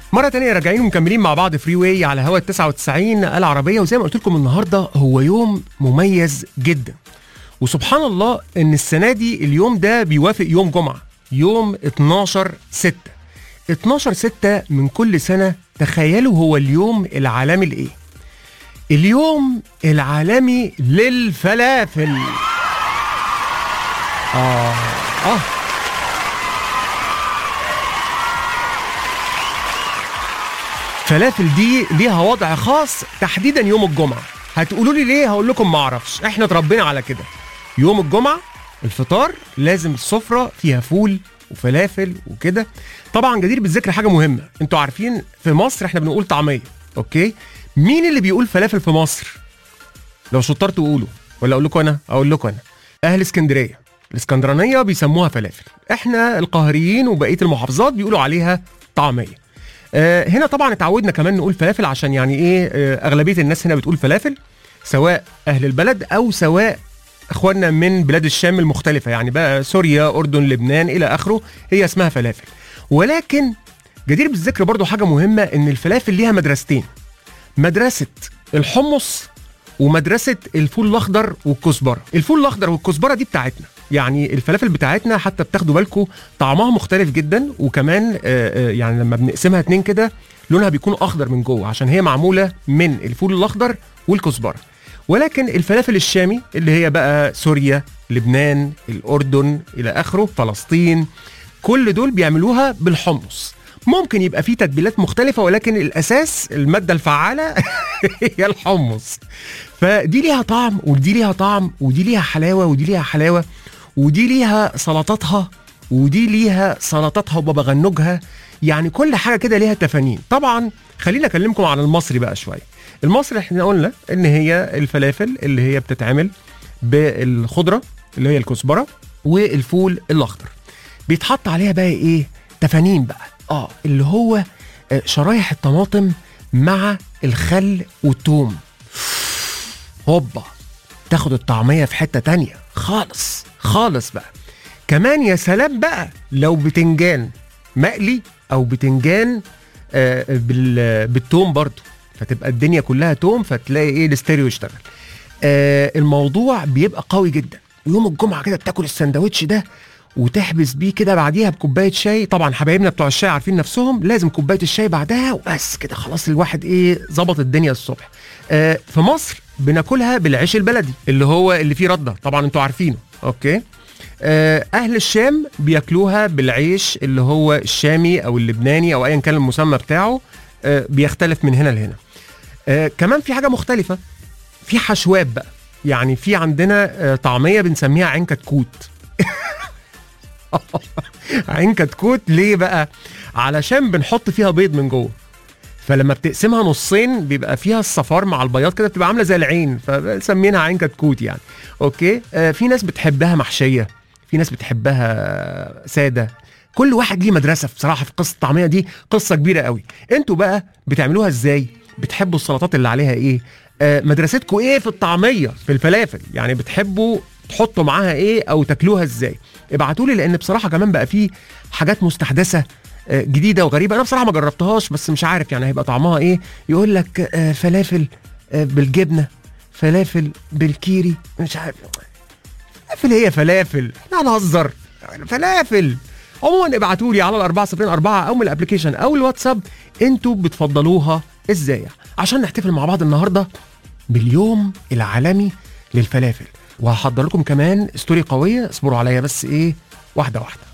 مرة تانية راجعين ومكملين مع بعض فري واي على هوا ال 99 العربية وزي ما قلت لكم النهاردة هو يوم مميز جدا وسبحان الله ان السنة دي اليوم ده بيوافق يوم جمعة يوم 12 6 12 6 من كل سنة تخيلوا هو اليوم العالمي لإيه؟ اليوم العالمي للفلافل آه آه فلافل دي ليها وضع خاص تحديدا يوم الجمعة هتقولوا لي ليه هقول لكم ما اعرفش احنا اتربينا على كده يوم الجمعة الفطار لازم السفرة فيها فول وفلافل وكده طبعا جدير بالذكر حاجة مهمة انتوا عارفين في مصر احنا بنقول طعمية اوكي مين اللي بيقول فلافل في مصر لو شطار تقولوا ولا اقول لكم انا اقول لكم انا اهل اسكندريه الاسكندرانيه بيسموها فلافل احنا القاهريين وبقيه المحافظات بيقولوا عليها طعميه آه هنا طبعا اتعودنا كمان نقول فلافل عشان يعني ايه آه اغلبيه الناس هنا بتقول فلافل سواء اهل البلد او سواء اخواننا من بلاد الشام المختلفه يعني بقى سوريا اردن لبنان الى اخره هي اسمها فلافل ولكن جدير بالذكر برضو حاجه مهمه ان الفلافل ليها مدرستين مدرسه الحمص ومدرسه الفول الاخضر والكزبره الفول الاخضر والكزبره دي بتاعتنا يعني الفلافل بتاعتنا حتى بتاخدوا بالكم طعمها مختلف جدا وكمان آه، آه، يعني لما بنقسمها اتنين كده لونها بيكون اخضر من جوه عشان هي معموله من الفول الاخضر والكزبره ولكن الفلافل الشامي اللي هي بقى سوريا لبنان الاردن الى اخره فلسطين كل دول بيعملوها بالحمص ممكن يبقى فيه تتبيلات مختلفة ولكن الأساس المادة الفعالة هي الحمص فدي ليها طعم ودي ليها طعم ودي ليها حلاوة ودي ليها حلاوة ودي ليها سلطاتها ودي ليها سلطاتها وبابا غنوجها يعني كل حاجة كده ليها تفانين طبعا خلينا أكلمكم عن المصري بقى شوية المصري احنا قلنا ان هي الفلافل اللي هي بتتعمل بالخضرة اللي هي الكزبرة والفول الأخضر بيتحط عليها بقى ايه تفانين بقى اه اللي هو آه، شرايح الطماطم مع الخل والثوم هوبا تاخد الطعميه في حته تانية خالص خالص بقى كمان يا سلام بقى لو بتنجان مقلي او بتنجان آه بال بالثوم برضو فتبقى الدنيا كلها توم فتلاقي ايه الاستيريو يشتغل آه الموضوع بيبقى قوي جدا ويوم الجمعه كده بتاكل السندوتش ده وتحبس بيه كده بعديها بكوبايه شاي طبعا حبايبنا بتوع الشاي عارفين نفسهم لازم كوبايه الشاي بعدها وبس كده خلاص الواحد ايه ظبط الدنيا الصبح آه في مصر بناكلها بالعيش البلدي اللي هو اللي فيه رده طبعا انتوا عارفينه اوكي آه اهل الشام بياكلوها بالعيش اللي هو الشامي او اللبناني او ايا كان المسمى بتاعه آه بيختلف من هنا لهنا آه كمان في حاجه مختلفه في حشوات بقى يعني في عندنا آه طعميه بنسميها عين كتكوت عين كتكوت ليه بقى علشان بنحط فيها بيض من جوه فلما بتقسمها نصين بيبقى فيها الصفار مع البياض كده بتبقى عامله زي العين فسمينها عين كتكوت يعني اوكي آه في ناس بتحبها محشيه في ناس بتحبها ساده كل واحد ليه مدرسه بصراحه في قصه الطعميه دي قصه كبيره قوي انتوا بقى بتعملوها ازاي بتحبوا السلطات اللي عليها ايه آه مدرستكم ايه في الطعميه في الفلافل يعني بتحبوا تحطوا معاها ايه او تاكلوها ازاي ابعتوا لي لان بصراحه كمان بقى في حاجات مستحدثه آه، جديده وغريبه انا بصراحه ما جربتهاش بس مش عارف يعني هيبقى طعمها ايه يقول لك آه، فلافل آه، بالجبنه فلافل بالكيري مش عارف فلافل هي فلافل احنا هنهزر فلافل عموما ابعتوا لي على الأربعة صفرين أربعة أو من الأبلكيشن أو الواتساب أنتوا بتفضلوها إزاي عشان نحتفل مع بعض النهاردة باليوم العالمي للفلافل وهحضر لكم كمان ستوري قوية اصبروا عليا بس إيه واحدة واحدة